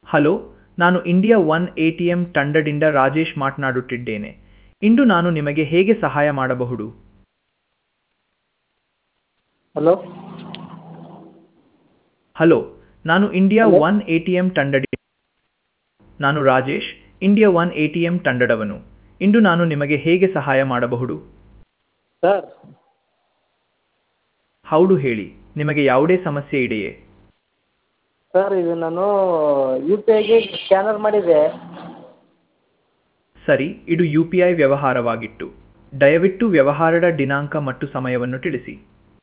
Hello ನಾನು India one A T M ತಂಡದಿಂದ ರಾಜೇಶ್ ಮಾತನಾಡುತ್ತಿದ್ದೇನೆ ಇಂದು ನಾನು ನಿಮಗೆ ಹೇಗೆ ಸಹಾಯ ಮಾಡಬಹುದು ಹಲೋ ಹಲೋ ನಾನು India Hello? One A T M ತಂಡಡಿ ನಾನು Rajesh India one A T M ತಂಡದವನು ಇಂದು ನಾನು ನಿಮಗೆ ಹೇಗೆ ಸಹಾಯ ಮಾಡಬಹುದು ಸರ್ ಹೌದು ಹೇಳಿ ನಿಮಗೆ ಯಾವುದೇ ಸಮಸ್ಯೆ ಇದೆಯೇ ಸರ್ ಇದು ನಾನು ಯು ಪಿ ಐಗೆ ಸ್ಕ್ಯಾನರ್ ಮಾಡಿದ್ದೆ ಸರಿ ಇದು ಯು ಪಿ ಐ ವ್ಯವಹಾರವಾಗಿತ್ತು ದಯವಿಟ್ಟು ವ್ಯವಹಾರದ ದಿನಾಂಕ ಮತ್ತು ಸಮಯವನ್ನು ತಿಳಿಸಿ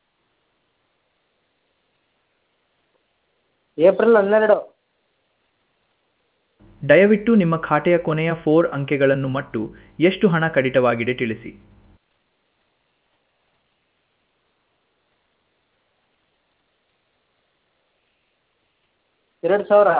ಏಪ್ರಿಲ್ ಹನ್ನೆರಡು ದಯವಿಟ್ಟು ನಿಮ್ಮ ಖಾತೆಯ ಕೊನೆಯ ಫೋರ್ ಅಂಕೆಗಳನ್ನು ಮತ್ತು ಎಷ್ಟು ಹಣ ಕಡಿತವಾಗಿದೆ ತಿಳಿಸಿ ಎರಡು ಸಾವಿರ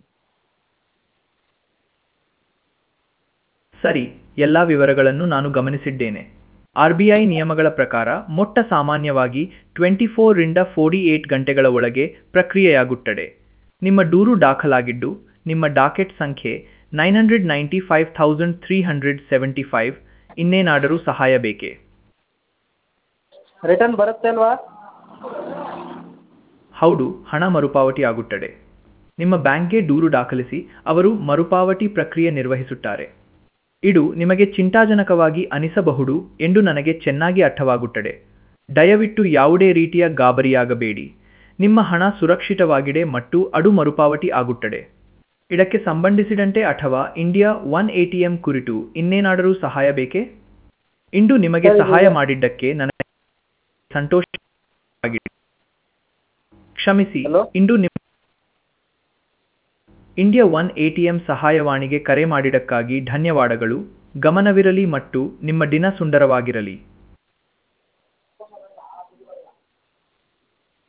ಸರಿ ಎಲ್ಲ ವಿವರಗಳನ್ನು ನಾನು ಗಮನಿಸಿದ್ದೇನೆ ಆರ್ ಬಿ ಐ ನಿಯಮಗಳ ಪ್ರಕಾರ ಮೊಟ್ಟ ಸಾಮಾನ್ಯವಾಗಿ ಟ್ವೆಂಟಿ ಫೋರಿಂದ ಫೋರ್ಟಿ ಏಟ್ ಗಂಟೆಗಳ ಒಳಗೆ ಪ್ರಕ್ರಿಯೆಯಾಗುತ್ತದೆ ನಿಮ್ಮ ದೂರು ದಾಖಲಾಗಿದ್ದು ನಿಮ್ಮ ಡಾಕೆಟ್ ಸಂಖ್ಯೆ nine hundred ninety five thousand three hundred seventy five ಇನ್ನೇನಾದರೂ ಸಹಾಯ ಬೇಕೇ ರಿಟರ್ನ್ ಬರುತ್ತೆ ಅಲ್ವಾ ಹೌದು ಹಣ ಮರುಪಾವತಿ ಆಗುತ್ತದೆ ನಿಮ್ಮ ಬ್ಯಾಂಕ್ಗೆ ದೂರು ದಾಖಲಿಸಿ ಅವರು ಮರುಪಾವತಿ ಪ್ರಕ್ರಿಯೆ ನಿರ್ವಹಿಸುತ್ತಾರೆ ಇದು ನಿಮಗೆ ಚಿಂತಾಜನಕವಾಗಿ ಅನಿಸಬಹುದು ಎಂದು ನನಗೆ ಚೆನ್ನಾಗಿ ಅರ್ಥವಾಗುತ್ತದೆ ದಯವಿಟ್ಟು ಯಾವುದೇ ರೀತಿಯ ಗಾಬರಿಯಾಗಬೇಡಿ ನಿಮ್ಮ ಹಣ ಸುರಕ್ಷಿತವಾಗಿದೆ ಮತ್ತು ಅದು ಮರುಪಾವತಿ ಆಗುತ್ತದೆ ಇದಕ್ಕೆ ಸಂಬಂಧಿಸಿದಂತೆ ಅಥವಾ India one A T M ಕುರಿತು ಇನ್ನೇನಾದರೂ ಸಹಾಯ ಬೇಕೇ ಇಂದು ನಿಮಗೆ ಸರಿ, ಸಹಾಯ ಇದೆ. ಮಾಡಿದ್ದಕ್ಕೆ ನನಗೆ ಸಂತೋಷವಾಗಿದೆ ಕ್ಷಮಿಸಿ Hello? ಇಂದು ನಿಮ್ಮ India one A T M ಸಹಾಯವಾಣಿಗೆ ಕರೆ ಮಾಡಿದ್ದಕ್ಕಾಗಿ ಧನ್ಯವಾದಗಳು ಗಮನವಿರಲಿ ಮತ್ತು ನಿಮ್ಮ ದಿನ ಸುಂದರವಾಗಿರಲಿ